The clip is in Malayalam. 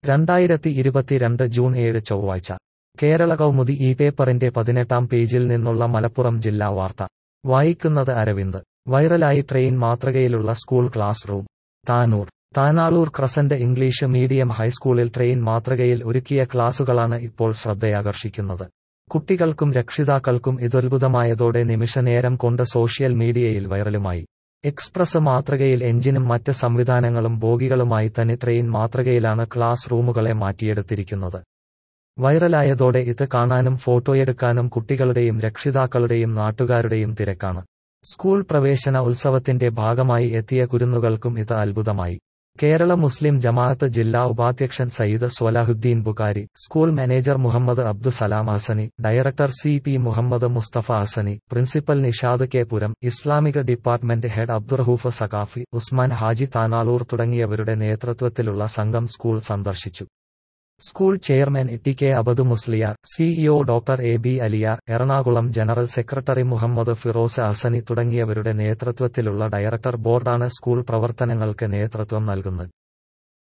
രണ്ടായിരത്തി ഇരുപത്തിരണ്ട് ജൂൺ ഏഴ് ചൊവ്വാഴ്ച കേരള കൗമുദി ഈ പേപ്പറിന്റെ പതിനെട്ടാം പേജിൽ നിന്നുള്ള മലപ്പുറം ജില്ലാ വാർത്ത വായിക്കുന്നത് അരവിന്ദ് വൈറലായി ട്രെയിൻ മാതൃകയിലുള്ള school class room Tanur Tanalur crescent English medium ഹൈസ്കൂളിൽ ട്രെയിൻ മാതൃകയിൽ ഒരുക്കിയ ക്ലാസുകളാണ് ഇപ്പോൾ ശ്രദ്ധയാകർഷിക്കുന്നത് കുട്ടികൾക്കും രക്ഷിതാക്കൾക്കും ഇതൊത്ഭുതമായതോടെ നിമിഷനേരം കൊണ്ട് സോഷ്യൽ മീഡിയയിൽ വൈറലുമായി എക്സ്പ്രസ് മാതൃകയിൽ എഞ്ചിനും മറ്റ് സംവിധാനങ്ങളും ബോഗികളുമായി തന്നെ ട്രെയിൻ മാതൃകയിലാണ് ക്ലാസ് റൂമുകളെ മാറ്റിയെടുത്തിരിക്കുന്നത് വൈറലായതോടെ ഇത് കാണാനും ഫോട്ടോയെടുക്കാനും കുട്ടികളുടെയും രക്ഷിതാക്കളുടെയും നാട്ടുകാരുടെയും തിരക്കാണ് സ്കൂൾ പ്രവേശന ഉത്സവത്തിന്റെ ഭാഗമായി എത്തിയ കുരുന്നുകൾക്കും ഇത് അത്ഭുതമായി കേരള മുസ്ലിം ജമാഅത്ത് ജില്ലാ ഉപാധ്യക്ഷൻ Sayyid Swalahuddin Bukhari school manager Muhammad Abdussalam Hasani director C P Muhammad Mustafa Hasani principal Nishad K Puram ഇസ്ലാമിക ഡിപ്പാർട്ട്മെന്റ് ഹെഡ് അബ്ദുറഹൂഫ് സഖാഫി ഉസ്മാൻ ഹാജി താനാളൂർ തുടങ്ങിയവരുടെ നേതൃത്വത്തിലുള്ള സംഘം സ്കൂൾ സന്ദർശിച്ചു school chairman T K Abdu Musliyar CEO doctor A B Aliyar Ernakulam general secretary Muhammad Firoz Hasani തുടങ്ങിയവരുടെ നേതൃത്വത്തിലുള്ള ഡയറക്ടർ ബോർഡാണ് സ്കൂൾ പ്രവർത്തനങ്ങൾക്ക് നേതൃത്വം നൽകുന്നത്